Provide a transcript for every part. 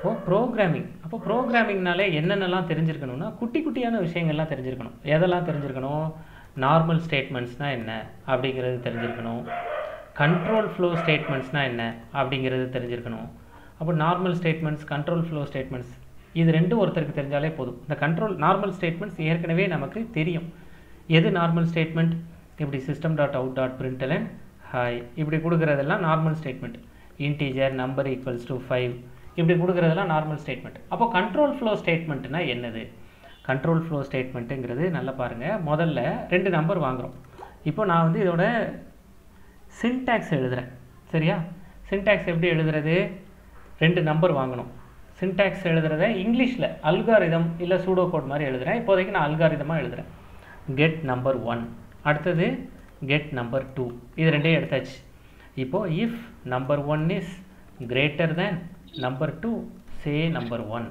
ஓ programming அப்போ ப்ரோக்ராமிங்னாலே என்னென்னலாம் தெரிஞ்சிருக்கணும்னா குட்டி குட்டியான விஷயங்கள்லாம் தெரிஞ்சிருக்கணும் எதெல்லாம் தெரிஞ்சிருக்கணும் நார்மல் ஸ்டேட்மெண்ட்ஸ்னால் என்ன அப்படிங்கிறது தெரிஞ்சிருக்கணும் கண்ட்ரோல் ஃப்ளோ ஸ்டேட்மெண்ட்ஸ்னால் என்ன அப்படிங்கிறது தெரிஞ்சிருக்கணும் அப்போ normal statements control flow statements இது ரெண்டும் ஒருத்தருக்கு தெரிஞ்சாலே போதும் இந்த கண்ட்ரோல் நார்மல் ஸ்டேட்மெண்ட்ஸ் ஏற்கனவே நமக்கு தெரியும் எது நார்மல் ஸ்டேட்மெண்ட் இப்படி system dot out dot println hi இப்படி கொடுக்குறதெல்லாம் normal statement integer number equals to five இப்படி கொடுக்குறதெல்லாம் நார்மல் ஸ்டேட்மெண்ட் அப்போ கண்ட்ரோல் ஃப்ளோ ஸ்டேட்மெண்ட்னா என்னது கண்ட்ரோல் ஃப்ளோ ஸ்டேட்மெண்ட்டுங்கிறது நல்லா பாருங்கள் முதல்ல ரெண்டு நம்பர் வாங்குகிறோம் இப்போ நான் வந்து இதோட சின்டாக்ஸ் எழுதுகிறேன் சரியா சின்டாக்ஸ் எப்படி எழுதுறது ரெண்டு நம்பர் வாங்கணும் சின்டாக்ஸ் எழுதுறத இங்கிலீஷில் அல்காரிதம் இல்லை சூடோ கோட் மாதிரி எழுதுகிறேன் இப்போதைக்கு நான் அல்காரிதமாக எழுதுகிறேன் கெட் நம்பர் ஒன் அடுத்தது கெட் நம்பர் டூ இது ரெண்டையும் எடுத்தாச்சு இப்போது if number one is greater than number two say number one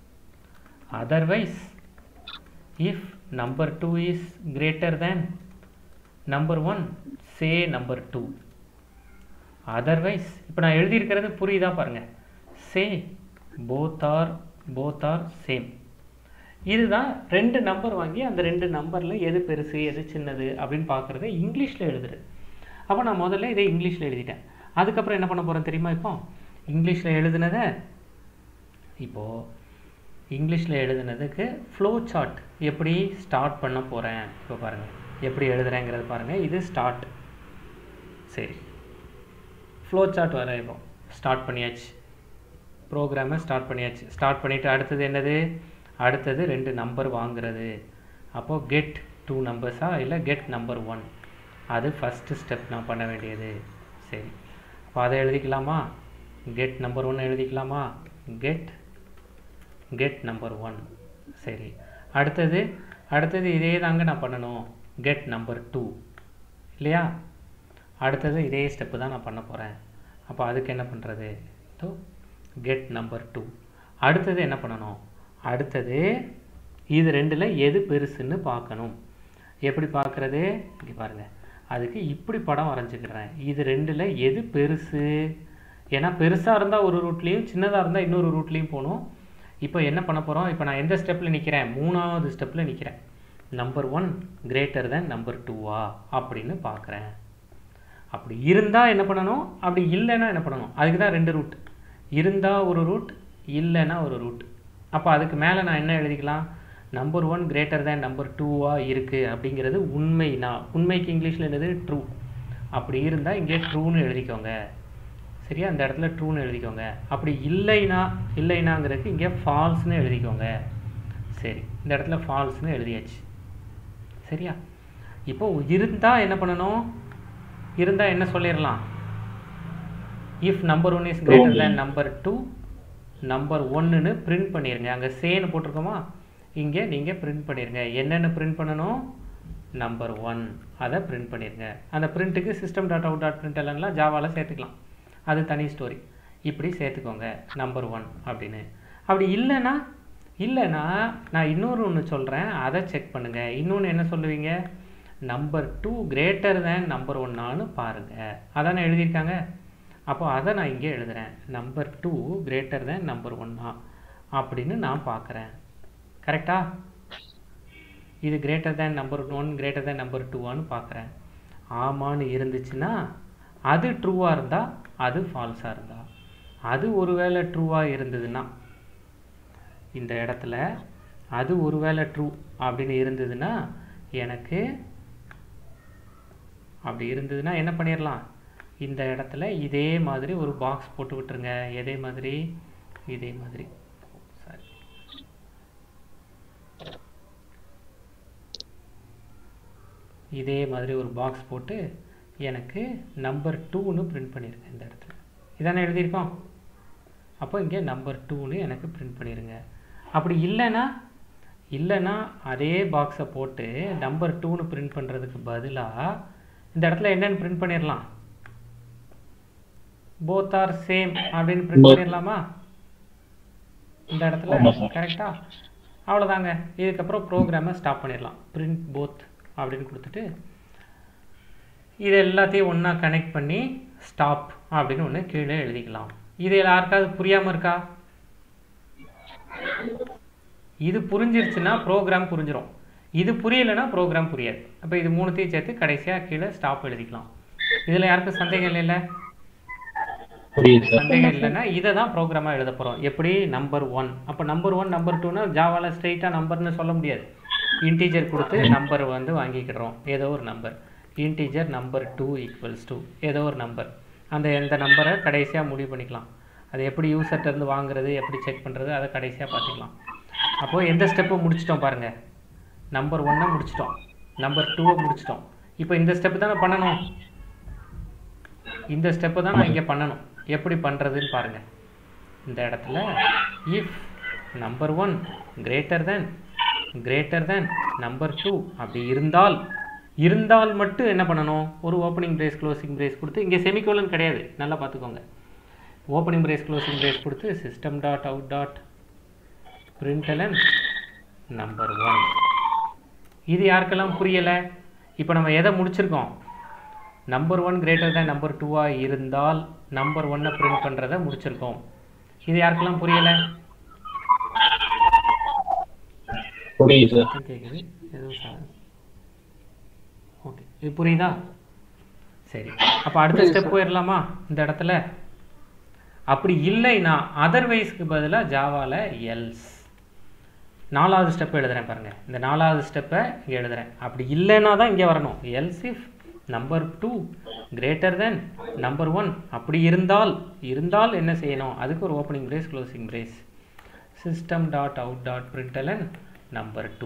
otherwise if number two is greater than number one say number two otherwise இப்போ நான் எழுதியிருக்கிறது புரியுதா பாருங்கள் say both are both are same இதுதான் ரெண்டு நம்பர் வாங்கி அந்த ரெண்டு நம்பரில் எது பெருசு எது சின்னது அப்படின்னு பார்க்குறத இங்கிலீஷில் எழுதுறது அப்போ நான் முதல்ல இதை இங்கிலீஷில் எழுதிட்டேன் அதுக்கப்புறம் என்ன பண்ண போகிறேன் தெரியுமா இப்போ இங்கிலீஷில் எழுதுனதை இப்போது இங்கிலீஷில் எழுதுனதுக்கு ஃப்ளோ சார்ட் எப்படி ஸ்டார்ட் பண்ண போகிறேன் இப்போ பாருங்கள் எப்படி எழுதுறேங்கிறது பாருங்கள் இது ஸ்டார்ட் சரி ஃப்ளோ சார்ட் வர இப்போ ஸ்டார்ட் பண்ணியாச்சு ப்ரோக்ராமை ஸ்டார்ட் பண்ணியாச்சு ஸ்டார்ட் பண்ணிவிட்டு அடுத்தது என்னது அடுத்தது ரெண்டு நம்பர் வாங்குறது அப்போது கெட் டூ நம்பர்ஸா இல்லை கெட் நம்பர் ஒன் அது ஃபஸ்ட்டு ஸ்டெப் நான் பண்ண வேண்டியது சரி அப்போ அதை எழுதிக்கலாமா கெட் நம்பர் ஒன் எழுதிக்கலாமா கெட் கெட் நம்பர் ஒன் சரி அடுத்தது அடுத்தது இதே தாங்க நான் பண்ணணும் கெட் நம்பர் டூ இல்லையா அடுத்தது இதே ஸ்டெப்பு தான் நான் பண்ண போகிறேன் அப்போ அதுக்கு என்ன பண்ணுறது ஸோ கெட் நம்பர் டூ அடுத்தது என்ன பண்ணணும் அடுத்தது இது ரெண்டில் எது பெருசுன்னு பார்க்கணும் எப்படி பார்க்குறது இங்கே பாருங்கள் அதுக்கு இப்படி படம் வரைஞ்சிக்கிறேன் இது ரெண்டில் எது பெருசு ஏன்னா பெருசாக இருந்தால் ஒரு ரூட்லேயும் சின்னதாக இருந்தால் இன்னொரு ரூட்லேயும் போகணும் இப்போ என்ன பண்ண போகிறோம் இப்போ நான் எந்த ஸ்டெப்பில் நிற்கிறேன் மூணாவது ஸ்டெப்பில் நிற்கிறேன் number one greater than number டூவா அப்படின்னு பார்க்குறேன் அப்படி இருந்தால் என்ன பண்ணணும் அப்படி இல்லைன்னா என்ன பண்ணணும் அதுக்கு தான் ரெண்டு ரூட் இருந்தால் ஒரு ரூட் இல்லைன்னா ஒரு ரூட் அப்போ அதுக்கு மேலே நான் என்ன எழுதிக்கலாம் number one greater than number டூவாக இருக்குது அப்படிங்கிறது உண்மைனா உண்மைக்கு இங்கிலீஷில் என்னது ட்ரூ அப்படி இருந்தால் இங்கே ட்ரூன்னு எழுதிக்கோங்க சரியா அந்த இடத்துல ட்ரூன்னு எழுதிக்கோங்க அப்படி இல்லைனா இல்லைனாங்கிறதுக்கு இங்கே ஃபால்ஸ்னு எழுதிக்கோங்க சரி இந்த இடத்துல ஃபால்ஸ்னு எழுதியாச்சு சரியா இப்போ இருந்தால் என்ன பண்ணணும் இருந்தால் என்ன சொல்லிடலாம் if number one is greater than number two number ஒன்றுன்னு பிரிண்ட் பண்ணிடுங்க அங்கே சேன்னு போட்டிருக்கோமா இங்கே நீங்கள் பிரிண்ட் பண்ணிடுங்க என்னென்ன பிரிண்ட் பண்ணணும் நம்பர் ஒன் அதை பிரிண்ட் பண்ணிடுங்க அந்த பிரிண்ட்டுக்கு system dot out dot print எல்லாம் ஜாவாவில் சேர்த்துக்கலாம் அது தனி ஸ்டோரி இப்படி சேர்த்துக்கோங்க நம்பர் ஒன் அப்படின்னு அப்படி இல்லைன்னா இல்லைன்னா நான் இன்னொரு ஒன்று சொல்கிறேன் அதை செக் பண்ணுங்கள் இன்னொன்று என்ன சொல்லுவீங்க number two greater than number ஒன்னான்னு பாருங்கள் அதானே எழுதியிருக்காங்க அப்போ அதை நான் இங்கே எழுதுகிறேன் number two greater than number ஒன்னா அப்படின்னு நான் பார்க்குறேன் கரெக்டா இது greater than number one greater than number டூவான்னு பார்க்குறேன் ஆமான்னு இருந்துச்சுன்னா அது ட்ரூவாக இருந்தால் அது ஃபால்ஸாக இருந்தால் அது ஒருவேளை ட்ரூவாக இருந்ததுன்னா இந்த இடத்துல அது ஒருவேளை ட்ரூ அப்படின்னு இருந்ததுன்னா எனக்கு அப்படி இருந்ததுன்னா என்ன பண்ணிடலாம் இந்த இடத்துல இதே மாதிரி ஒரு பாக்ஸ் போட்டு விட்டுருங்க எதே மாதிரி இதே மாதிரி சாரி இதே மாதிரி ஒரு பாக்ஸ் போட்டு எனக்கு நம்பர் டூன்னு பிரிண்ட் பண்ணிடுங்க இந்த இடத்துல இதானே எழுதியிருக்கோம் அப்போ இங்கே நம்பர் டூன்னு எனக்கு பிரிண்ட் பண்ணிடுங்க அப்படி இல்லைன்னா இல்லைன்னா அதே பாக்ஸை போட்டு நம்பர் டூன்னு பிரிண்ட் பண்ணுறதுக்கு பதிலாக இந்த இடத்துல என்னென்னு பிரிண்ட் பண்ணிடலாம் போத் ஆர் சேம் அப்படின்னு பிரிண்ட் பண்ணிடலாமா இந்த இடத்துல ஆமா sir. கரெக்டா அவ்வளோதாங்க இதுக்கப்புறம் ப்ரோக்ராமை ஸ்டாப் பண்ணிடலாம் பிரிண்ட் போத் அப்படின்னு கொடுத்துட்டு இது எல்லாத்தையும் ஒன்றா கனெக்ட் பண்ணி ஸ்டாப் அப்படின்னு ஒன்று கீழே எழுதிக்கலாம் இது யாருக்காவது புரியாமல் இருக்கா இது புரிஞ்சிருச்சுன்னா ப்ரோக்ராம் புரிஞ்சிரும் இது புரியலைன்னா ப்ரோக்ராம் புரியாது அப்போ இது மூணுத்தையும் சேர்த்து கடைசியாக கீழே ஸ்டாப் எழுதிக்கலாம் இதில் யாருக்கும் சந்தேகம் இல்லைல்ல புரியுது சார் சந்தேகம் இல்லைன்னா இதை தான் ப்ரோக்ராமாக எழுத போகிறோம் எப்படி நம்பர் ஒன் அப்போ நம்பர் ஒன் நம்பர் டூனா ஜாவாவில் ஸ்ட்ரைட்டாக நம்பர்னு சொல்ல முடியாது இன்டீஜர் கொடுத்து நம்பர் வந்து வாங்கிக்கிடுறோம் ஏதோ ஒரு number integer number two equals two ஏதோ ஒரு நம்பர் அந்த எந்த நம்பரை கடைசியாக முடிவு பண்ணிக்கலாம் அது எப்படி யூசர்ட்ட இருந்து வாங்குறது எப்படி செக் பண்ணுறது அதை கடைசியாக பார்த்துக்கலாம் அப்போது எந்த ஸ்டெப்பை முடிச்சிட்டோம் பாருங்கள் நம்பர் ஒன்னை முடிச்சிட்டோம் நம்பர் டூவை முடிச்சிட்டோம் இப்போ இந்த ஸ்டெப்பு தானே பண்ணணும் இந்த ஸ்டெப்பை தான் நான் இங்கே பண்ணணும் எப்படி பண்ணுறதுன்னு பாருங்கள் இந்த இடத்துல if number one greater than greater than number two அப்படி இருந்தால் இருந்தால் மட்டும் என்ன பண்ணணும் ஒரு ஓப்பனிங் பிரேஸ் க்ளோசிங் பிரேஸ் கொடுத்து இங்கே செமிகோலன் கிடையாது நல்லா பார்த்துக்கோங்க ஓப்பனிங் பிரேஸ் க்ளோசிங் பிரேஸ் கொடுத்து system dot out dot println number one இது யாருக்கெல்லாம் புரியலை இப்போ நம்ம எதை முடிச்சிருக்கோம் number one greater than number டூவாக இருந்தால் நம்பர் ஒன்னை பிரிண்ட் பண்ணுறதை முடிச்சிருக்கோம் இது யாருக்கெல்லாம் புரியலை புரியுது சார் கேட்குது எதுவும் சார் ஓகே இது புரியுதா சரி அப்போ அடுத்த ஸ்டெப் போயிடலாமா இந்த இடத்துல அப்படி இல்லைன்னா அதர்வைஸ்க்கு பதிலாக ஜாவாவில் எல்ஸ் நாலாவது ஸ்டெப் எழுதுறேன் பாருங்க இந்த நாலாவது ஸ்டெப்பை இங்கே எழுதுறேன் அப்படி இல்லைன்னா தான் இங்கே வரணும் else if number two greater than number one அப்படி இருந்தால் இருந்தால் என்ன செய்யணும் அதுக்கு ஒரு opening brace closing brace system dot out dot println number two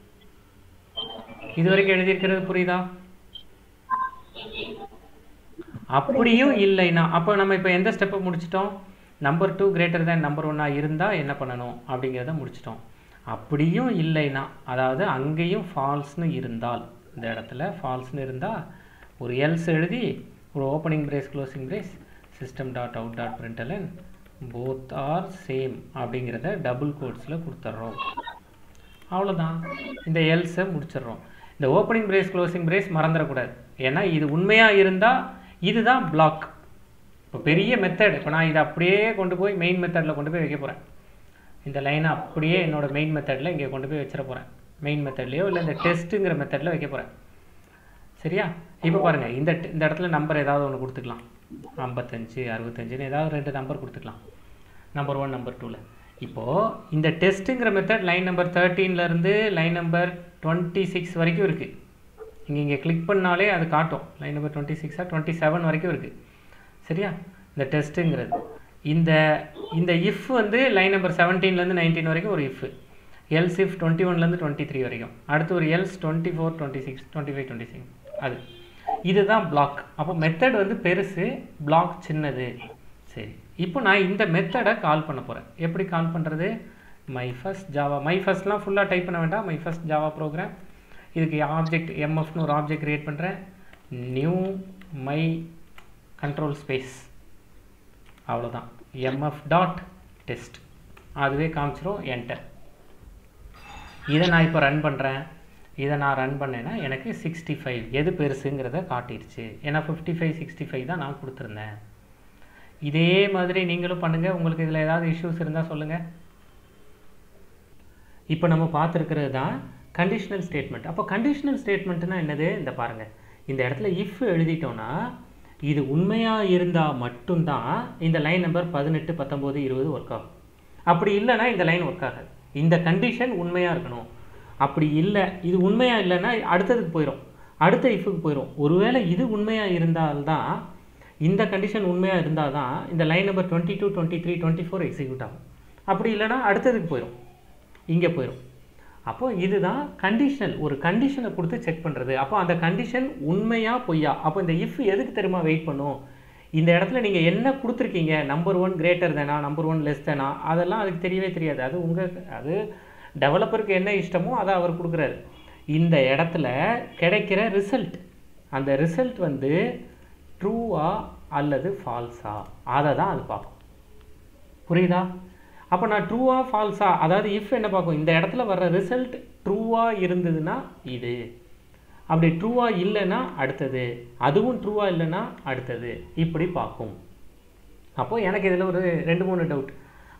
இது வரைக்கும் எழுதியிருக்கிறது புரியுதா அப்படியும் இல்லைன்னா அப்போ நம்ம இப்போ எந்த ஸ்டெப்பை முடிச்சிட்டோம் number two greater than number ஒன்னாக இருந்தால் என்ன பண்ணணும் அப்படிங்கிறத முடிச்சிட்டோம் அப்படியும் இல்லைன்னா அதாவது அங்கேயும் ஃபால்ஸ்னு இருந்தால் இந்த இடத்துல ஃபால்ஸ்னு இருந்தால் ஒரு எல்ஸ் எழுதி ஒரு opening brace closing brace system dot out dot println both are same அப்படிங்கிறத டபுள் கோட்ஸில் கொடுத்துட்றோம் அவ்வளோதான் இந்த எல்ஸை முடிச்சிடுறோம் இந்த ஓப்பனிங் பிரேஸ் க்ளோசிங் பிரேஸ் மறந்துடக்கூடாது ஏன்னா இது உண்மையாக இருந்தால் இதுதான் பிளாக் இப்போ பெரிய மெத்தட் இப்போ நான் இதை அப்படியே கொண்டு போய் மெயின் மெத்தடில் கொண்டு போய் வைக்க போகிறேன் இந்த லைனை அப்படியே என்னோட மெயின் மெத்தடில் இங்கே கொண்டு போய் வச்சிட போகிறேன் மெயின் மெத்தட்லேயோ இல்லை இந்த டெஸ்ட்டுங்கிற மெத்தடில் வைக்க போகிறேன் சரியா இப்போ பாருங்கள் இந்த இந்த இடத்துல நம்பர் ஏதாவது ஒன்று கொடுத்துக்கலாம் ஐம்பத்தஞ்சு அறுபத்தஞ்சுன்னு ஏதாவது ரெண்டு நம்பர் கொடுத்துக்கலாம் நம்பர் ஒன் நம்பர் டூவில் இப்போது இந்த டெஸ்ட்டுங்கிற மெத்தட் லைன் நம்பர் தேர்ட்டீன்லேருந்து லைன் நம்பர் டுவெண்ட்டி சிக்ஸ் வரைக்கும் இருக்குது இங்கே இங்கே கிளிக் பண்ணாலே அது காட்டும் லைன் நம்பர் டுவெண்ட்டி சிக்ஸாக டுவெண்ட்டி செவன் வரைக்கும் இருக்குது சரியா இந்த டெஸ்ட்டுங்கிறது இந்த இந்த இஃப் வந்து லைன் நம்பர் செவன்டீன்லேருந்து நைன்டீன் வரைக்கும் ஒரு இஃப் எல்ஸ் இஃப் டுவெண்ட்டி ஒன்லேருந்து டுவெண்ட்டி த்ரீ வரைக்கும் அடுத்து ஒரு else twenty four twenty six twenty five twenty six அது இதுதான் பிளாக் அப்போ மெத்தட் வந்து பெருசு பிளாக் சின்னது சரி இப்போ நான் இந்த மெத்தடை கால் பண்ண போகிறேன் எப்படி கால் பண்ணுறது மை ஃபஸ்ட் ஜாவா மை ஃபஸ்ட்லாம் ஃபுல்லாக டைப் பண்ண வேண்டாம் மை ஃபஸ்ட் ஜாவா ப்ரோக்ராம் இதுக்கு ஆப்ஜெக்ட் எம்எஃப்னு ஒரு ஆப்ஜெக்ட் கிரியேட் பண்ணுறேன் நியூ மை கண்ட்ரோல் ஸ்பேஸ் அவ்வளோதான் எம்எஃப் டாட் டெஸ்ட் அதுவே காமிச்சிரும் என்டர் இதை நான் இப்போ ரன் பண்ணுறேன் இதை நான் ரன் பண்ணேன்னா எனக்கு சிக்ஸ்டி ஃபைவ் எது பெருசுங்கிறத காட்டிடுச்சு ஏன்னா ஃபிஃப்டி ஃபைவ் சிக்ஸ்டி ஃபைவ் தான் நான் கொடுத்துருந்தேன் இதே மாதிரி நீங்களும் பண்ணுங்கள் உங்களுக்கு இதில் ஏதாவது இஷ்யூஸ் இருந்தால் சொல்லுங்கள் இப்போ நம்ம பார்த்துருக்கிறது தான் கண்டிஷனல் ஸ்டேட்மெண்ட் அப்போ கண்டிஷனல் ஸ்டேட்மெண்ட்னா என்னது இந்த பாருங்கள் இந்த இடத்துல இஃப் எழுதிட்டோன்னா இது உண்மையாக இருந்தால் மட்டும்தான் இந்த லைன் நம்பர் பதினெட்டு பத்தொம்போது இருபது ஒர்க் ஆகும் அப்படி இல்லைன்னா இந்த லைன் ஒர்க் ஆகாது இந்த கண்டிஷன் உண்மையாக இருக்கணும் அப்படி இல்லை இது உண்மையாக இல்லைன்னா அடுத்ததுக்கு போயிடும் அடுத்த இஃபுக்கு போயிடும் ஒருவேளை இது உண்மையாக இருந்தால்தான் இந்த கண்டிஷன் உண்மையாக இருந்தால் தான் இந்த line number twenty two twenty three twenty four execute ஆகும் அப்படி இல்லைன்னா அடுத்ததுக்கு போயிடும் இங்கே போயிடும் அப்போ இதுதான் கண்டிஷனல் ஒரு கண்டிஷனை கொடுத்து செக் பண்ணுறது அப்போ அந்த கண்டிஷன் உண்மையா பொய்யா அப்போ இந்த இஃப் எதுக்கு தெரியுமா வெயிட் பண்ணும் இந்த இடத்துல நீங்கள் என்ன கொடுத்துருக்கீங்க நம்பர் ஒன் கிரேட்டர் தானா நம்பர் ஒன் லெஸ் தானா அதெல்லாம் அதுக்கு தெரியவே தெரியாது அது உங்கள் அது டெவலப்பருக்கு என்ன இஷ்டமோ அதை அவர் கொடுக்குறாரு இந்த இடத்துல கிடைக்கிற ரிசல்ட் அந்த ரிசல்ட் வந்து ட்ரூவா அல்லது ஃபால்ஸா அதை தான் அது பார்க்கும் புரியுதா அப்போ நான் ட்ரூவா ஃபால்ஸா அதாவது இஃப் என்ன பார்க்கும் இந்த இடத்துல வர்ற ரிசல்ட் ட்ரூவா இருந்ததுன்னா இது அப்படி ட்ரூவா இல்லைன்னா அடுத்தது அதுவும் ட்ரூவா இல்லைன்னா அடுத்தது இப்படி பார்க்கும் அப்போ எனக்கு இதில் ஒரு ரெண்டு மூணு டவுட்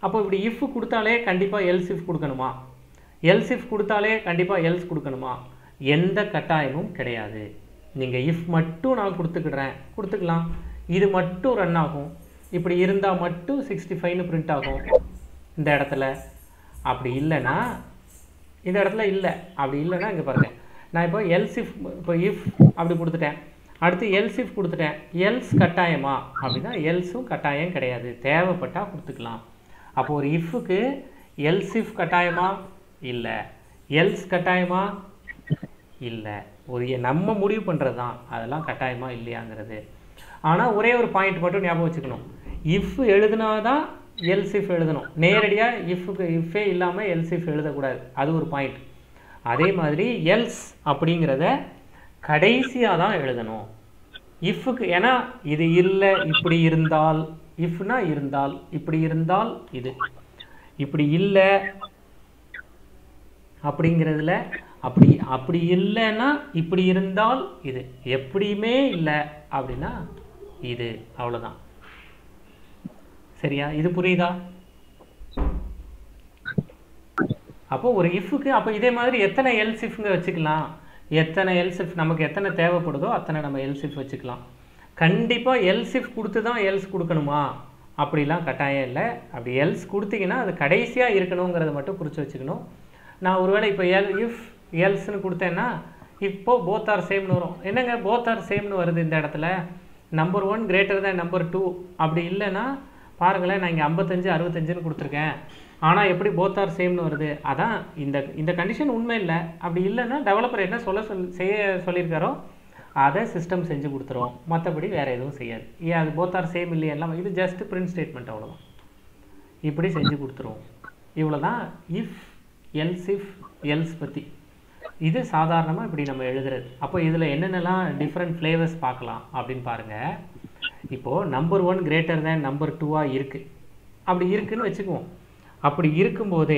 அப்போ இப்படி இஃப் கொடுத்தாலே கண்டிப்பாக எல்ஸ் இஃப் கொடுக்கணுமா எல்ஸ் இஃப் கொடுத்தாலே கண்டிப்பாக எல்ஸ் கொடுக்கணுமா எந்த கட்டாயமும் கிடையாது நீங்கள் இஃப் மட்டும் நான் கொடுத்துக்கிடுறேன் கொடுத்துக்கலாம் இது மட்டும் ரன் ஆகும் இப்படி இருந்தால் மட்டும் சிக்ஸ்டி ஃபைவ்னு பிரிண்ட் ஆகும் இந்த இடத்துல அப்படி இல்லைன்னா இந்த இடத்துல இல்லை அப்படி இல்லைன்னா இங்கே பாருங்க நான் இப்போ எல்ஸ் இஃப் இப்போ இஃப் அப்படி கொடுத்துட்டேன் அடுத்து எல்ஸ் இஃப் கொடுத்துட்டேன் எல்ஸ் கட்டாயமா அப்படின்னா எல்ஸும் கட்டாயம் கிடையாது தேவைப்பட்டால் கொடுத்துக்கலாம் அப்போ ஒரு இஃப்க்கு எல்ஸ் இஃப் கட்டாயமா இல்லை எல்ஸ் கட்டாயமா இல்லை ஒரு எ- நம்ம முடிவு பண்ணுறது தான் அதெல்லாம் கட்டாயமா இல்லையாங்கிறது ஆனால் ஒரே ஒரு பாயிண்ட் மட்டும் ஞாபகம் வச்சுக்கணும் இஃப் எழுதுனாதான் எல்ஸ் இஃப் எழுதணும் நேரடியாக இஃப்க்கு இஃபே இல்லாமல் எல்ஸ் இஃப் எழுதக்கூடாது அது ஒரு பாயிண்ட் அதே மாதிரி எல்ஸ் அப்படிங்கிறத கடைசியாக தான் எழுதணும் இஃப்க்கு ஏன்னா இது இல்லை இப்படி இருந்தால் இஃப்னா இருந்தால் இப்படி இருந்தால் இது இப்படி இல்லை அப்படிங்கிறதுல அப்படி அப்படி இல்லைன்னா இப்படி இருந்தால் இது எப்படியுமே இல்லை அப்படின்னா இது அவ்வளோதான் சரியா இது புரியுதா அப்போ ஒரு இஃப்க்கு அப்போ இதே மாதிரி எத்தனை எல்ஸ் இஃப்ங்க வச்சுக்கலாம் எத்தனை எல்ஸ் இஃப் நமக்கு எத்தனை தேவைப்படுதோ அத்தனை நம்ம எல்ஸ் இஃப் வச்சுக்கலாம் கண்டிப்பாக எல்ஸ் இஃப் கொடுத்து தான் எல்ஸ் கொடுக்கணுமா அப்படிலாம் கட்டாயம் இல்லை அப்படி எல்ஸ் கொடுத்தீங்கன்னா அது கடைசியாக இருக்கணுங்கிறத மட்டும் குறித்து வச்சுக்கணும் நான் ஒருவேளை இப்போ எல் இஃப் எல்ஸ்னு கொடுத்தேன்னா இப்போ போத் ஆர் சேம்னு வரும் என்னங்க போத் ஆர் சேம்னு வருது இந்த இடத்துல number one greater than number two அப்படி இல்லைன்னா பாருங்களேன் நான் இங்கே ஐம்பத்தஞ்சு அறுபத்தஞ்சுன்னு கொடுத்துருக்கேன் ஆனால் எப்படி போத் ஆர் சேம்னு வருது அதான் இந்த இந்த கண்டிஷன் உண்மை இல்லை அப்படி இல்லைன்னா டெவலப்பர் என்ன சொல்ல சொல் செய்ய சொல்லியிருக்காரோ அதை சிஸ்டம் செஞ்சு கொடுத்துரும் மற்றபடி வேறு எதுவும் செய்யாது ஏன் அது போத் ஆர் சேம் இல்லையா எல்லாம் இது ஜஸ்ட் பிரிண்ட் ஸ்டேட்மெண்ட் அவ்வளோதான் இப்படி செஞ்சு கொடுத்துரும் இவ்வளோ தான் இஃப் எல்ஸ் இஃப் எல்ஸ் பற்றி இது சாதாரணமாக இப்படி நம்ம எழுதுறது அப்போ இதில் என்னென்னலாம் டிஃப்ரெண்ட் ஃப்ளேவர்ஸ் பார்க்கலாம் அப்படின்னு பாருங்கள் இப்போது number one greater than number டூவாக இருக்குது அப்படி இருக்குன்னு வச்சுக்குவோம் அப்படி இருக்கும்போதே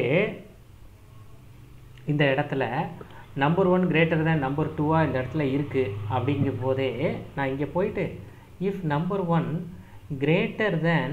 இந்த இடத்துல number one greater than number டூவாக இந்த இடத்துல இருக்குது அப்படிங்கும் போதே நான் இங்கே போயிட்டு if number one greater than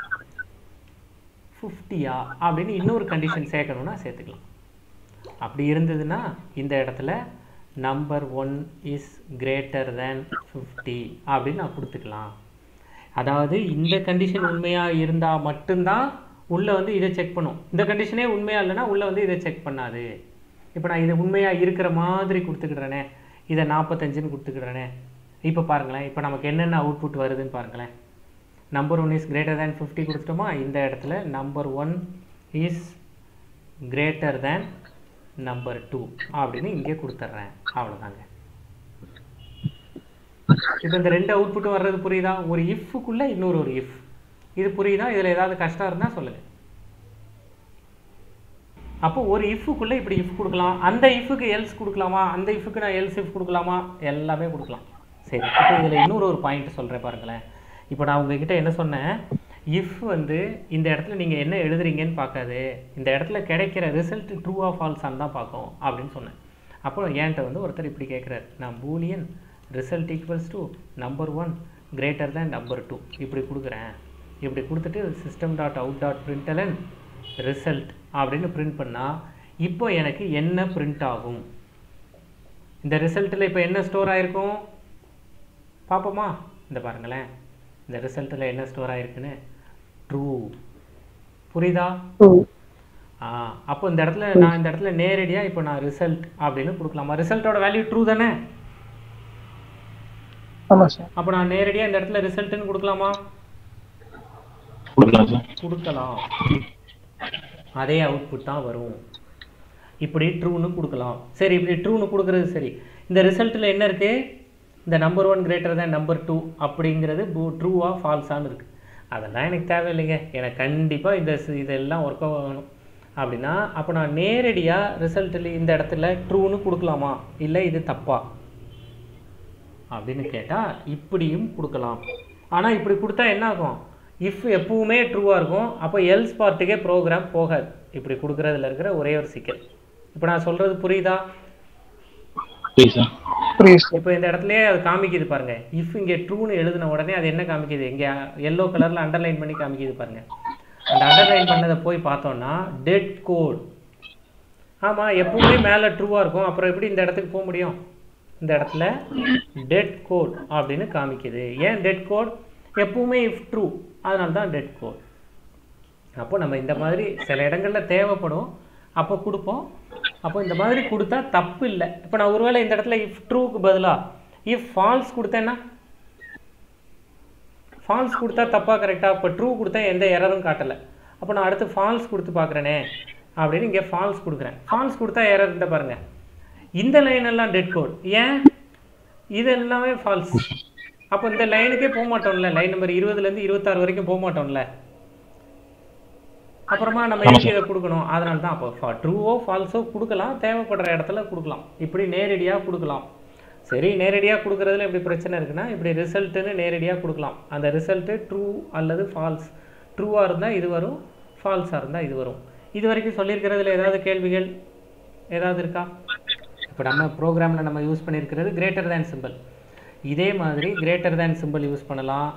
ஃபிஃப்டியா அப்படின்னு இன்னொரு கண்டிஷன் சேர்க்கணும்னா சேர்த்துக்கலாம் அப்படி இருந்ததுன்னா இந்த இடத்துல number one is greater than fifty அப்படின்னு நான் கொடுத்துக்கலாம் அதாவது இந்த கண்டிஷன் உண்மையாக இருந்தால் மட்டும்தான் உள்ளே வந்து இதை செக் பண்ணும் இந்த கண்டிஷனே உண்மையாக இல்லைன்னா உள்ளே வந்து இதை செக் பண்ணாது இப்போ நான் இது உண்மையாக இருக்கிற மாதிரி கொடுத்துக்கிடுறேனே இதை நாற்பத்தஞ்சுன்னு கொடுத்துக்கிடுறேனே இப்போ பாருங்களேன் இப்போ நமக்கு என்னென்ன அவுட்புட் வருதுன்னு பாருங்களேன் number one is greater than fifty கொடுத்துட்டோமா இந்த இடத்துல number one is greater than number two அப்படின்னு இங்கே கொடுத்துட்றேன் அவ்வளோதாங்க இப்போ இந்த ரெண்டு அவுட்புட்டும் வர்றது புரியுதா ஒரு இஃப்க்குள்ளே இன்னொரு ஒரு இஃப் இது புரியுதா இதில் ஏதாவது கஷ்டம் இருந்தால் சொல்லுங்கள் அப்போ ஒரு இஃப்க்குள்ளே இப்படி இஃப் கொடுக்கலாம் அந்த இஃப்க்கு எல்ஸ் கொடுக்கலாமா அந்த இஃப்க்கு நான் எல்ஸ் இஃப் கொடுக்கலாமா எல்லாமே கொடுக்கலாம் சரி இப்போ இதில் இன்னொரு ஒரு பாயிண்ட் சொல்கிறேன் பாருங்களேன் இப்போ நான் உங்ககிட்ட என்ன சொன்னேன் இஃப் வந்து இந்த இடத்துல நீங்கள் என்ன எழுதுறீங்கன்னு பார்க்காது இந்த இடத்துல கிடைக்கிற ரிசல்ட் ட்ரூ ஆஃப் ஃபால்ஸான்னு தான் பார்க்கும் அப்படின்னு சொன்னேன் அப்போ என்கிட்ட வந்து ஒருத்தர் இப்படி கேட்குறாரு நான் boolean result equals to number one greater than number two இப்படி கொடுக்குறேன் இப்படி கொடுத்துட்டு system dot out dot println result அப்படின்னு பிரிண்ட் பண்ணால் இப்போ எனக்கு என்ன பிரிண்ட் ஆகும் இந்த ரிசல்ட்டில் இப்போ என்ன ஸ்டோர் ஆயிருக்கும் பார்ப்போமா இந்த பாருங்களேன் இந்த ரிசல்ட்டில் என்ன ஸ்டோர் ஆயிருக்குன்னு ட்ரூ புரியுதா ஆ அப்போ இந்த இடத்துல நான் இந்த இடத்துல நேரடியாக இப்போ நான் ரிசல்ட் அப்படின்னு கொடுக்கலாமா ரிசல்ட்டோட வேல்யூ ட்ரூ தானே ஆமாம் சார் அப்போ நான் நேரடியாக இந்த இடத்துல ரிசல்ட்டுன்னு கொடுக்கலாமா கொடுக்கலாம் சார் கொடுக்கலாம் அதே அவுட்புட் தான் வரும் இப்படி ட்ரூன்னு கொடுக்கலாம் சரி இப்படி ட்ரூன்னு கொடுக்குறது சரி இந்த ரிசல்ட்டில் என்ன இருக்கு இந்த number one greater than number two அப்படிங்கிறது ட்ரூவா ஃபால்ஸான்னு இருக்குது அதெல்லாம் எனக்கு தேவையில்லைங்க எனக்கு கண்டிப்பாக இந்த சி- இதெல்லாம் ஒர்க் ஆகணும் அப்படின்னா அப்போ நான் நேரடியாக ரிசல்ட்டில் இந்த இடத்துல ட்ரூன்னு கொடுக்கலாமா இல்லை இது தப்பா அப்படின்னு கேட்டால் இப்படியும் கொடுக்கலாம் ஆனால் இப்படி கொடுத்தா என்ன ஆகும் இஃப் எப்பவுமே ட்ரூவாக இருக்கும் அப்போ எல்ஸ் பார்ட்டுக்கே ப்ரோக்ராம் போகாது இப்படி கொடுக்குறதுல இருக்கிற ஒரே ஒரு சிக்கல் இப்போ நான் சொல்கிறது புரியுதா புரியுது சார் புரியுது சார் இப்போ இந்த இடத்துலயே அது காமிக்குது பாருங்க இஃப் இங்கே ட்ரூன்னு எழுதின உடனே அது என்ன காமிக்குது இங்கே எல்லோ கலரில் அண்டர்லைன் பண்ணி காமிக்குது பாருங்க அந்த அண்டர்லைன் பண்ணதை போய் பார்த்தோம்னா டெட் கோட் ஆமாம் எப்பவுமே மேலே ட்ரூவாக இருக்கும் அப்புறம் எப்படி இந்த இடத்துக்கு போக முடியும் இந்த இடத்துல டெட் கோட் அப்படின்னு காமிக்குது ஏன் டெட் கோட் எப்பவுமே இஃப் ட்ரூ அதனால தான் டெட் கோட் அப்போ நம்ம இந்த மாதிரி சில இடங்களில் தேவைப்படும் அப்போ கொடுப்போம் அப்போ இந்த மாதிரி கொடுத்தா தப்பு இல்லை இப்போ நான் ஒருவேளை இந்த இடத்துல இஃப் ட்ரூக்கு பதிலாக இஃப் ஃபால்ஸ் கொடுத்தேன்னா ஃபால்ஸ் கொடுத்தா தப்பாக கரெக்டாக இப்போ ட்ரூ கொடுத்தா எந்த எரரும் காட்டலை அப்போ நான் அடுத்து ஃபால்ஸ் கொடுத்து பார்க்குறேனே அப்படின்னு இங்கே ஃபால்ஸ் கொடுக்குறேன் ஃபால்ஸ் கொடுத்தா எரர் இந்த பாருங்கள் இந்த லைன் எல்லாம் டெட் கோட் ஏன் இது எல்லாமே ஃபால்ஸ் அப்போ இந்த லைனுக்கே போக மாட்டோம்ல லைன் நம்பர் இருபதுலேருந்து இருபத்தாறு வரைக்கும் போக மாட்டோம்ல அப்புறமா நம்ம எதுக்கு இதை கொடுக்கணும் அதனால தான் அப்போ ட்ரூவோ ஃபால்ஸோ கொடுக்கலாம் தேவைப்படுற இடத்துல கொடுக்கலாம் இப்படி நேரடியாக கொடுக்கலாம் சரி நேரடியாக கொடுக்குறதுல எப்படி பிரச்சனை இருக்குன்னா இப்படி ரிசல்ட்டுன்னு நேரடியாக கொடுக்கலாம் அந்த ரிசல்ட்டு ட்ரூ அல்லது ஃபால்ஸ் ட்ரூவாக இருந்தால் இது வரும் ஃபால்ஸாக இருந்தால் இது வரும் இது வரைக்கும் சொல்லியிருக்கிறதுல ஏதாவது கேள்விகள் ஏதாவது இருக்கா இப்போ நம்ம ப்ரோக்ராமில் நம்ம யூஸ் பண்ணியிருக்கிறது கிரேட்டர் தேன் சிம்பிள் இதே மாதிரி கிரேட்டர் தேன் சிம்பிள் யூஸ் பண்ணலாம்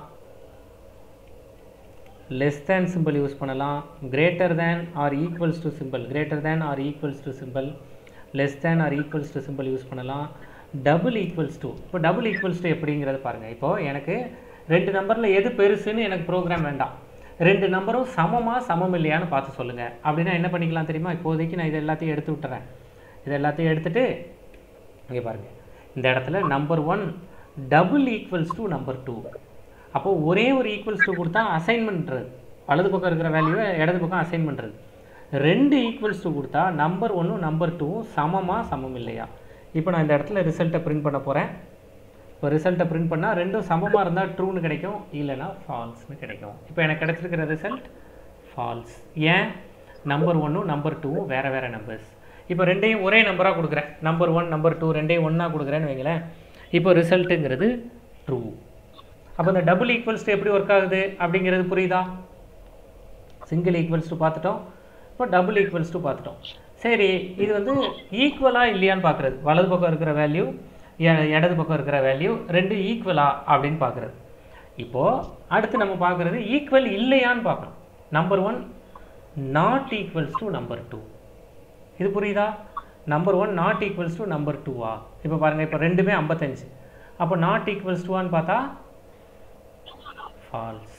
லெஸ் தேன் சிம்பிள் யூஸ் பண்ணலாம் greater than or equals to symbol greater than or equals to symbol less than or equals to symbol use பண்ணலாம் double equals to இப்போ double equals to எப்படிங்கிறது பாருங்கள் இப்போது எனக்கு ரெண்டு நம்பரில் எது பெருசுன்னு எனக்கு ப்ரோக்ராம் வேண்டாம் ரெண்டு நம்பரும் சமமா சமம் இல்லையான்னு பார்த்து சொல்லுங்கள் அப்படின்னா என்ன பண்ணிக்கலாம் தெரியுமா இப்போதைக்கு நான் இது எல்லாத்தையும் எடுத்து விட்டுறேன் இது எல்லாத்தையும் எடுத்துட்டு இங்கே பாருங்கள் இந்த இடத்துல number one double equals to number two அப்போது ஒரே ஒரு ஈக்குவல்ஸ் டூ கொடுத்தா அசைன் பண்ணுறது வலது பக்கம் இருக்கிற வேல்யூவை இடது பக்கம் அசைன் பண்ணுறது ரெண்டு ஈக்குவல்ஸ் டூ கொடுத்தா நம்பர் ஒன்றும் நம்பர் டூவும் சமமா சமம் இல்லையா இப்போ நான் இந்த இடத்துல ரிசல்ட்டை பிரிண்ட் பண்ண போகிறேன் இப்போ ரிசல்ட்டை பிரிண்ட் பண்ணால் ரெண்டும் சமமாக இருந்தால் ட்ரூன்னு கிடைக்கும் இல்லைன்னா ஃபால்ஸ்னு கிடைக்கும் இப்போ எனக்கு கிடச்சிருக்கிற ரிசல்ட் ஃபால்ஸ் ஏன் நம்பர் ஒன்றும் நம்பர் டூவும் வேறு வேறு நம்பர்ஸ் இப்போ ரெண்டையும் ஒரே நம்பராக கொடுக்குறேன் நம்பர் ஒன் நம்பர் டூ ரெண்டையும் ஒன்றா கொடுக்குறேன்னு வைங்களேன் இப்போ ரிசல்ட்டுங்கிறது ட்ரூ அப்போ இந்த டபுள் ஈக்குவல்ஸ் டு எப்படி ஒர்க் ஆகுது அப்படிங்கிறது புரியுதா சிங்கிள் ஈக்குவல்ஸ் டு பார்த்துட்டோம் இப்போ டபுள் ஈக்குவல்ஸ் டு பார்த்துட்டோம் சரி இது வந்து ஈக்குவலா இல்லையான்னு பார்க்குறது வலது பக்கம் இருக்கிற வேல்யூ இடது பக்கம் இருக்கிற வேல்யூ ரெண்டு ஈக்குவலா அப்படின்னு பார்க்குறது இப்போது அடுத்து நம்ம பார்க்குறது ஈக்குவல் இல்லையான்னு பார்க்குறோம் number one not equals to number two இது புரியுதா number one not equals to number டூவா இப்போ பாருங்கள் இப்போ ரெண்டுமே ஐம்பத்தஞ்சு அப்போ நாட் ஈக்குவல்ஸ் டூவான்னு பார்த்தா ஃபால்ஸ்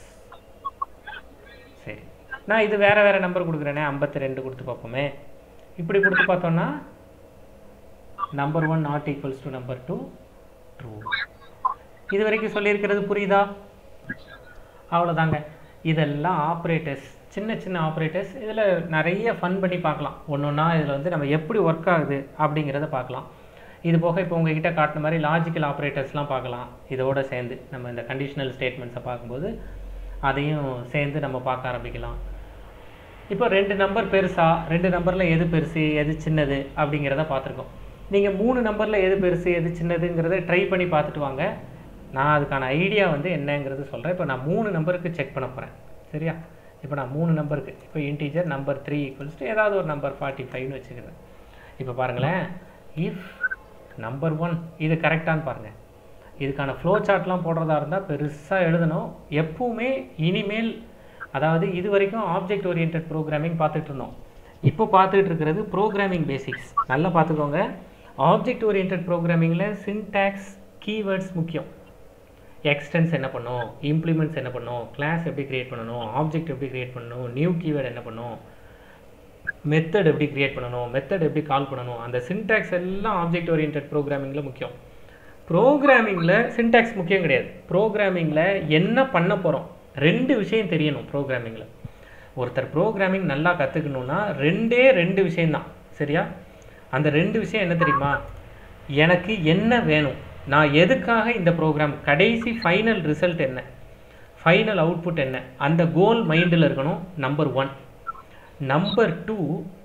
சரி நான் இது வேறு வேறு நம்பர் கொடுக்குறேனே ஐம்பத்தி ரெண்டு கொடுத்து பார்ப்போமே இப்படி கொடுத்து பார்த்தோன்னா number one not equals to number two true இது வரைக்கும் சொல்லியிருக்கிறது புரியுதா அவ்வளோதாங்க இதெல்லாம் ஆப்ரேட்டர்ஸ் சின்ன சின்ன ஆப்ரேட்டர்ஸ் இதில் நிறைய ஃபன் பண்ணி பார்க்கலாம் ஒன்று ஒன்றா இதில் வந்து நம்ம எப்படி ஒர்க் ஆகுது அப்படிங்கிறத பார்க்கலாம் இது போக இப்போ உங்ககிட்ட காட்டின மாதிரி லாஜிக்கல் ஆப்ரேட்டர்ஸ்லாம் பார்க்கலாம் இதோட சேர்ந்து நம்ம இந்த கண்டிஷனல் ஸ்டேட்மெண்ட்ஸை பார்க்கும்போது அதையும் சேர்ந்து நம்ம பார்க்க ஆரம்பிக்கலாம் இப்போ ரெண்டு நம்பர் பெருசா ரெண்டு நம்பரில் எது பெருசு எது சின்னது அப்படிங்கிறத பார்த்துருக்கோம் நீங்கள் மூணு நம்பரில் எது பெருசு எது சின்னதுங்கிறத ட்ரை பண்ணி பார்த்துட்டு வாங்க நான் அதுக்கான ஐடியா வந்து என்னங்கிறது சொல்கிறேன் இப்போ நான் மூணு நம்பருக்கு செக் பண்ண போகிறேன் சரியா இப்போ நான் மூணு நம்பருக்கு இப்போ integer number three equals to ஏதாவது ஒரு நம்பர் ஃபார்ட்டி ஃபைவ்னு வச்சுக்கிறேன் இப்போ பாருங்களேன் இஃப் நம்பர் ஒன் இது கரெக்டான்னு பாருங்கள் இதுக்கான ஃப்ளோ சார்ட்லாம் போடுறதா இருந்தால் பெருசாக எழுதணும் எப்பவுமே இனிமேல் அதாவது இது வரைக்கும் ஆப்ஜெக்ட் ஓரியன்ட் ப்ரோக்ராமிங் பார்த்துட்டு இருந்தோம் இப்போ பார்த்துட்டு இருக்கிறது ப்ரோக்ராமிங் பேசிக்ஸ் நல்லா பார்த்துக்கோங்க ஆப்ஜெக்ட் ஓரியன்ட் ப்ரோக்ராமிங்கில் சின்டாக்ஸ் கீவேர்ட்ஸ் முக்கியம் எக்ஸ்டென்ஸ் என்ன பண்ணும் இம்ப்ளிமெண்ட்ஸ் என்ன பண்ணும் கிளாஸ் எப்படி கிரியேட் பண்ணணும் ஆப்ஜெக்ட் எப்படி கிரியேட் பண்ணணும் நியூ கீவேர்டு என்ன பண்ணும் மெத்தட் எப்படி கிரியேட் பண்ணணும் மெத்தட் எப்படி கால் பண்ணணும் அந்த சின்டாக்ஸ் எல்லாம் ஆப்ஜெக்ட் ஓரியன்ட் ப்ரோக்ராமிங்கில் முக்கியம் ப்ரோக்ராமிங்கில் சின்டாக்ஸ் முக்கியம் கிடையாது ப்ரோக்ராமிங்கில் என்ன பண்ண போகிறோம் ரெண்டு விஷயம் தெரியணும் ப்ரோக்ராமிங்கில் ஒருத்தர் ப்ரோக்ராமிங் நல்லா கற்றுக்கணுன்னா ரெண்டே ரெண்டு விஷயம்தான் சரியா அந்த ரெண்டு விஷயம் என்ன தெரியுமா எனக்கு என்ன வேணும் நான் எதுக்காக இந்த ப்ரோக்ராம் கடைசி ஃபைனல் ரிசல்ட் என்ன ஃபைனல் அவுட்புட் என்ன அந்த கோல் மைண்டில் இருக்கணும் number one number two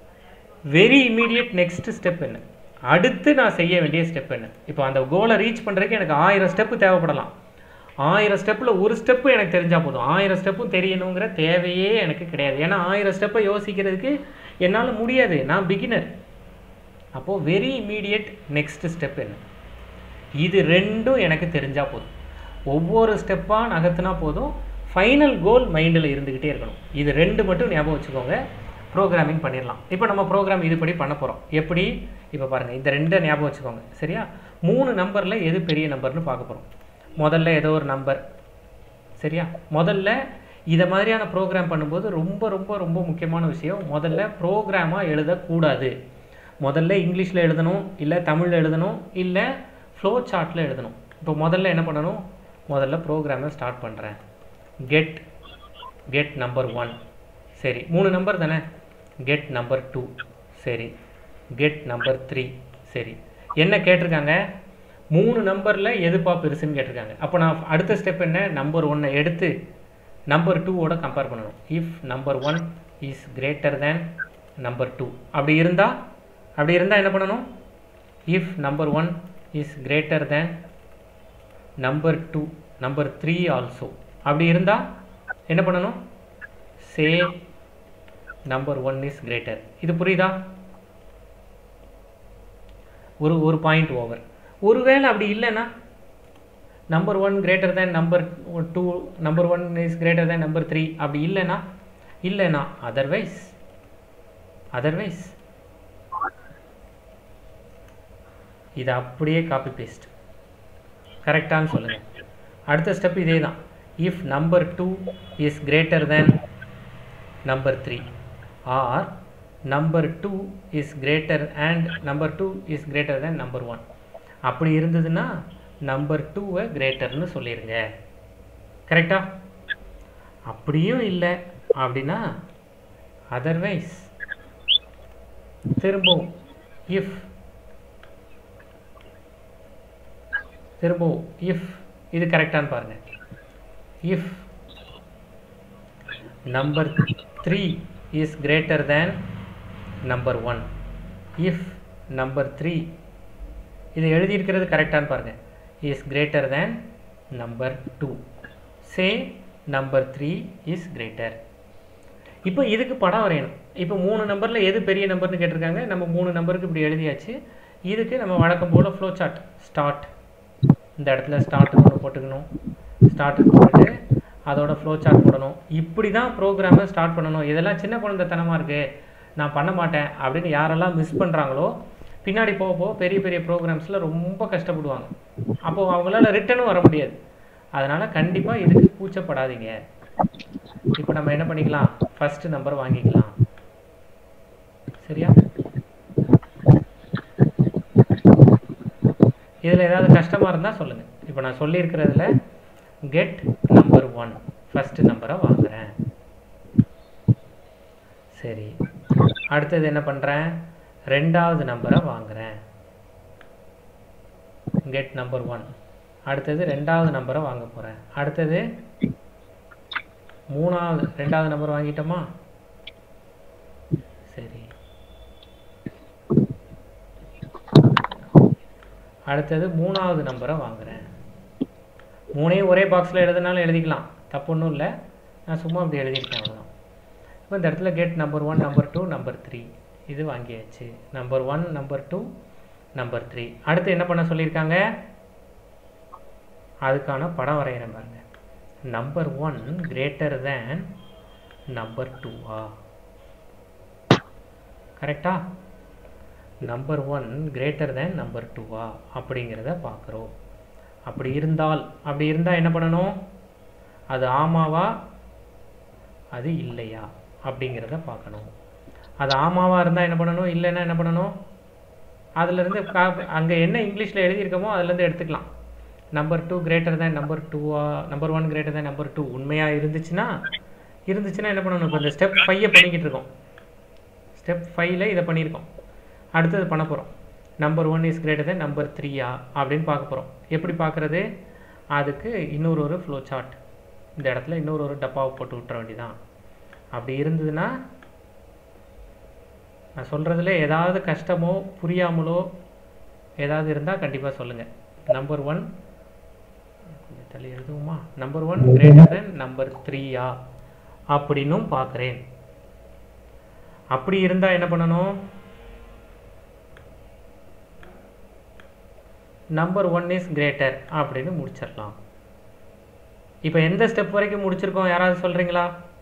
very immediate next step என்ன அடுத்து நான் செய்ய வேண்டிய ஸ்டெப் என்ன இப்போ அந்த கோலை ரீச் பண்ணுறதுக்கு எனக்கு ஆயிரம் ஸ்டெப்பு தேவைப்படலாம் ஆயிரம் ஸ்டெப்பில் ஒரு ஸ்டெப்பு எனக்கு தெரிஞ்சால் போதும் ஆயிரம் ஸ்டெப்பும் தெரியணுங்கிற தேவையே எனக்கு கிடையாது ஏன்னா ஆயிரம் ஸ்டெப்பை யோசிக்கிறதுக்கு என்னால் முடியாது நான் பிகினர் அப்போது வெரி இமீடியட் நெக்ஸ்ட் ஸ்டெப் என்ன இது ரெண்டும் எனக்கு தெரிஞ்சால் போதும் ஒவ்வொரு ஸ்டெப்பாக நகர்த்தினா போதும் ஃபைனல் கோல் மைண்டில் இருந்துக்கிட்டே இருக்கணும் இது ரெண்டு மட்டும் ஞாபகம் வச்சுக்கோங்க ப்ரோக்ராமிங் பண்ணிடலாம் இப்போ நம்ம ப்ரோக்ராம் இதுபடி பண்ண போகிறோம் எப்படி இப்போ பாருங்கள் இந்த ரெண்டை ஞாபகம் வச்சுக்கோங்க சரியா மூணு நம்பரில் எது பெரிய நம்பர்னு பார்க்க போகிறோம் முதல்ல ஏதோ ஒரு நம்பர் சரியா முதல்ல இதை மாதிரியான ப்ரோக்ராம் பண்ணும்போது ரொம்ப ரொம்ப ரொம்ப முக்கியமான விஷயம் முதல்ல ப்ரோக்ராமாக எழுதக்கூடாது முதல்ல இங்கிலீஷில் எழுதணும் இல்லை தமிழில் எழுதணும் இல்லை ஃப்ளோ சார்ட்டில் எழுதணும் இப்போ முதல்ல என்ன பண்ணணும் முதல்ல ப்ரோக்ராமை ஸ்டார்ட் பண்ணுறேன் கெட் கெட் நம்பர் ஒன் சரி மூணு நம்பர் தானே கெட் நம்பர் டூ சரி கெட் நம்பர் த்ரீ சரி என்ன கேட்டிருக்காங்க மூணு நம்பரில் எதுப்பா பெருசுன்னு கேட்டிருக்காங்க அப்போ நான் அடுத்த ஸ்டெப் என்ன நம்பர் ஒன்னை எடுத்து நம்பர் டூவோட கம்பேர் பண்ணணும் if number one is greater than number two அப்படி இருந்தால் அப்படி இருந்தால் என்ன பண்ணணும் if number one is greater than number two number three also அப்படி இருந்தால் என்ன பண்ணணும் say number one is greater இது புரியுதா ஒரு ஒரு பாயிண்ட் ஓவர் ஒருவேளை அப்படி இல்லைன்னா number one greater than number two number one is greater than number three அப்படி இல்லைன்னா இல்லைன்னா அதர்வைஸ் அதர்வைஸ் இது அப்படியே காப்பி பேஸ்ட் கரெக்டான்னு சொல்லுங்கள் அடுத்த ஸ்டெப் இதே தான் if number two is greater than number three or number two is greater and number two is greater than number one அப்படி இருந்ததுன்னா நம்பர் டூவை கிரேட்டர்னு சொல்லிடுங்க கரெக்டா அப்படியும் இல்லை அப்படின்னா அதர்வைஸ் திரும்பவும் இஃப் திரும்பவும் இஃப் இது கரெக்டான்னு பாருங்க if number three is greater than number one if number three இது எழுதியிருக்கிறது கரெக்டான்னு பாருங்க is greater than number two say number three is greater இப்போ இதுக்கு படம் வரையணும் இப்போ மூணு நம்பரில் எது பெரிய நம்பர்னு கேட்டிருக்காங்க நம்ம மூணு நம்பருக்கு இப்படி எழுதியாச்சு இதுக்கு நம்ம வழக்கம் போல் ஃப்ளோ சார்ட் ஸ்டார்ட் இந்த இடத்துல ஸ்டார்ட்னு ஒன்று போட்டுக்கணும் ஸ்டார்ட் போட்டுட்டு அதோட ஃப்ளோ சார்ட் போடணும் இப்படி தான் ப்ரோக்ராமை ஸ்டார்ட் பண்ணணும் இதெல்லாம் சின்ன குழந்தைத்தனமாக இருக்குது நான் பண்ண மாட்டேன் அப்படின்னு யாரெல்லாம் மிஸ் பண்ணுறாங்களோ பின்னாடி போக போக பெரிய பெரிய ப்ரோக்ராம்ஸில் ரொம்ப கஷ்டப்படுவாங்க அப்போது அவங்களால ரிட்டனும் வர முடியாது அதனால் கண்டிப்பாக இதுக்கு கூச்சப்படாதீங்க இப்போ நம்ம என்ன பண்ணிக்கலாம் ஃபஸ்ட்டு நம்பர் வாங்கிக்கலாம் சரியா இதில் ஏதாவது கஷ்டமாக இருந்தால் சொல்லுங்கள் இப்போ நான் சொல்லியிருக்கிறதுல கெட் நம்பர் ஒன் ஃபஸ்ட்டு நம்பரை வாங்குகிறேன் சரி அடுத்தது என்ன பண்ணுறேன் ரெண்டாவது நம்பரை வாங்குகிறேன் கெட் நம்பர் ஒன் அடுத்தது ரெண்டாவது நம்பரை வாங்க போகிறேன் அடுத்தது மூணாவது ரெண்டாவது நம்பர் வாங்கிட்டோமா சரி அடுத்தது மூணாவது நம்பரை வாங்குகிறேன் மூணையும் ஒரே பாக்ஸில் எழுதுனாலும் எழுதிக்கலாம் தப்பு ஒன்றும் இல்லை நான் சும்மா அப்படி எழுதியிருக்கேன் அவ்வளோதான் இப்போ இந்த இடத்துல get number one number two number three இது வாங்கியாச்சு number one number two number three அடுத்து என்ன பண்ண சொல்லியிருக்காங்க அதுக்கான படம் வரைகிறேன் பாருங்க number one greater than number டூவா கரெக்டா number one greater than number டூவா அப்படிங்கிறத பார்க்குறோம் அப்படி இருந்தால் அப்படி இருந்தால் என்ன பண்ணணும் அது ஆமாவா அது இல்லையா அப்படிங்கிறத பார்க்கணும் அது ஆமாவாக இருந்தால் என்ன பண்ணணும் இல்லைன்னா என்ன பண்ணணும் அதுலேருந்து கா அங்கே என்ன இங்கிலீஷில் எழுதியிருக்கோமோ அதுலேருந்து எடுத்துக்கலாம் number two greater than number டூவா number one greater than number two உண்மையாக இருந்துச்சுன்னா இருந்துச்சுன்னா என்ன பண்ணணும் இப்போ இந்த ஸ்டெப் ஃபைவை பண்ணிக்கிட்டு இருக்கோம் ஸ்டெப் ஃபைவ்ல இதை பண்ணியிருக்கோம் அடுத்தது பண்ண போகிறோம் number one is greater than number த்ரீயா அப்படின்னு பார்க்க போகிறோம் எப்படி பார்க்குறது அதுக்கு இன்னொரு ஒரு ஃப்ளோ சார்ட் இந்த இடத்துல இன்னொரு ஒரு டப்பாவை போட்டு விட்டுற வேண்டியதான் அப்படி இருந்ததுன்னா நான் சொல்கிறதுல ஏதாவது கஷ்டமோ புரியாமலோ ஏதாவது இருந்தால் கண்டிப்பாக சொல்லுங்கள் நம்பர் ஒன் கொஞ்சம் தள்ளி எழுதுவோமா number one greater than number த்ரீயா அப்படின்னும் பார்க்குறேன் அப்படி இருந்தால் என்ன பண்ணணும் நம்பர் ஒன் இஸ் கிரேட்டர் அப்படின்னு முடிச்சிடலாம் இப்போ எந்த ஸ்டெப் வரைக்கும் முடிச்சிருக்கோம் யாராவது சொல்கிறீங்களா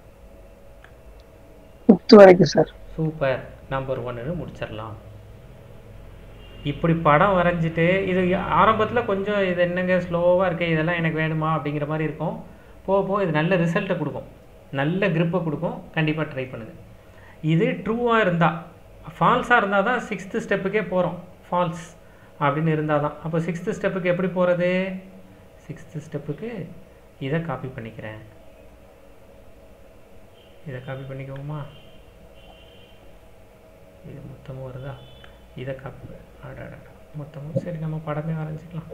ஃபிஃப்த் வரைக்கும் சார் சூப்பர் நம்பர் ஒன்னு முடிச்சிடலாம் இப்படி படம் வரைஞ்சிட்டு இது ஆரம்பத்தில் கொஞ்சம் இது என்னங்க ஸ்லோவாக இருக்கு இதெல்லாம் எனக்கு வேணுமா அப்படிங்கிற மாதிரி இருக்கும் போக போக இது நல்ல ரிசல்ட்டை கொடுக்கும் நல்ல grip-அ கொடுக்கும் கண்டிப்பாக ட்ரை பண்ணுங்கள் இது ட்ரூவாக இருந்தால் ஃபால்ஸாக இருந்தால் தான் சிக்ஸ்த்து ஸ்டெப்புக்கே போகிறோம் ஃபால்ஸ் அப்படின்னு இருந்தால் தான் அப்போ சிக்ஸ்த்து ஸ்டெப்புக்கு எப்படி போகிறது சிக்ஸ்த்து ஸ்டெப்புக்கு இதை காப்பி பண்ணிக்கிறேன் இதை காப்பி பண்ணிக்கோமா இது மொத்தமும் வருதா இதை காப்பி அடடா மொத்தமும் சரி நம்ம படமே வரைஞ்சிக்கலாம்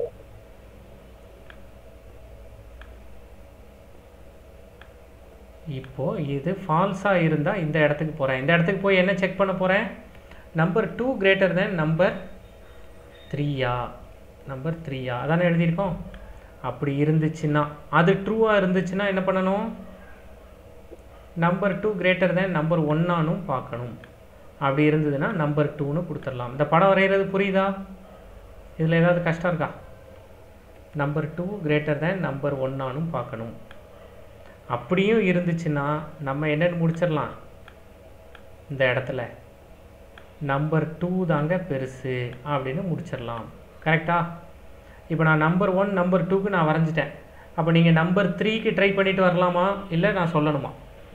இப்போ இது ஃபால்ஸாக இருந்தால் இந்த இடத்துக்கு போகிறேன் இந்த இடத்துக்கு போய் என்ன செக் பண்ண போகிறேன் number two greater than number த்ரீயா நம்பர் த்ரீயா அதானே எழுதியிருக்கோம் அப்படி இருந்துச்சுன்னா அது ட்ரூவாக இருந்துச்சுன்னா என்ன பண்ணணும் number two greater than number ஒன்னானும் பார்க்கணும் அப்படி இருந்ததுன்னா நம்பர் டூன்னு கொடுத்துடலாம் இந்த படம் வரைகிறது புரியுதா இதில் ஏதாவது கஷ்டம் இருக்கா number two greater than number ஒன்னானும் பார்க்கணும் அப்படியும் இருந்துச்சுன்னா நம்ம என்னன்னு முடிச்சிடலாம் இந்த இடத்துல நம்பர் டூ தாங்க பெருசு அப்படின்னு முடிச்சிடலாம் கரெக்டா இப்போ நான் நம்பர் ஒன் நம்பர் டூக்கு நான் வரைஞ்சிட்டேன் அப்போ நீங்கள் நம்பர் த்ரீக்கு ட்ரை பண்ணிட்டு வரலாமா இல்லை நான் சொல்லணுமா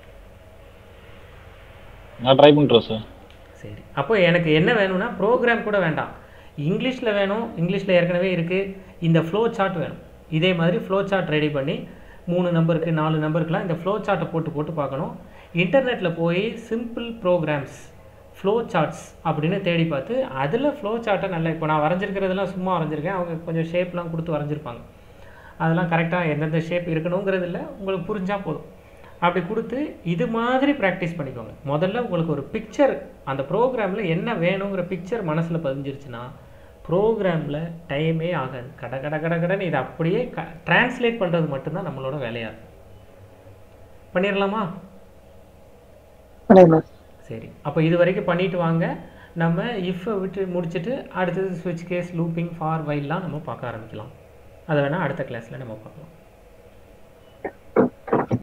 நான் ட்ரை பண்ணுறேன் சார் சரி அப்போ எனக்கு என்ன வேணும்னா ப்ரோக்ராம் கூட வேண்டாம் இங்கிலீஷில் வேணும் இங்கிலீஷில் ஏற்கனவே இருக்குது இந்த ஃப்ளோ சார்ட் வேணும் இதே மாதிரி ஃப்ளோ சார்ட் ரெடி பண்ணி மூணு நம்பருக்கு நாலு நம்பருக்குலாம் இந்த ஃப்ளோ சார்ட்டை போட்டு போட்டு பார்க்கணும் இன்டர்நெட்டில் போய் சிம்பிள் ப்ரோக்ராம்ஸ் ஃப்ளோ சார்ட்ஸ் அப்படின்னு தேடி பார்த்து அதில் ஃப்ளோ சார்ட்டை நல்லா இப்போ நான் வரைஞ்சிருக்கிறதெல்லாம் சும்மா வரைஞ்சிருக்கேன் அவங்க கொஞ்சம் ஷேப்லாம் கொடுத்து வரைஞ்சிருப்பாங்க அதெல்லாம் கரெக்டாக எந்தெந்த ஷேப் இருக்கணுங்கிறது இல்லை உங்களுக்கு புரிஞ்சால் போதும் அப்படி கொடுத்து இது மாதிரி ப்ராக்டிஸ் பண்ணிக்கோங்க முதல்ல உங்களுக்கு ஒரு பிக்சர் அந்த ப்ரோக்ராமில் என்ன வேணுங்கிற பிக்சர் மனசில் பதிஞ்சிருச்சுன்னா ப்ரோக்ராமில் டைமே ஆகாது கட கட கட கடன்னு இதை அப்படியே க ட்ரான்ஸ்லேட் பண்ணுறது மட்டும்தான் நம்மளோட வேலையாக இருக்கும் பண்ணிடலாமா பண்ணிடலாம் சரி அப்போ இது வரைக்கும் பண்ணிட்டு வாங்க நம்ம இஃப்பை விட்டு முடிச்சுட்டு அடுத்தது ஸ்விட்ச் கேஸ் லூப்பிங் ஃபார் வைல்லாம் நம்ம பார்க்க ஆரம்பிக்கலாம் அதை வேணால் அடுத்த கிளாஸில் நம்ம பார்க்கலாம்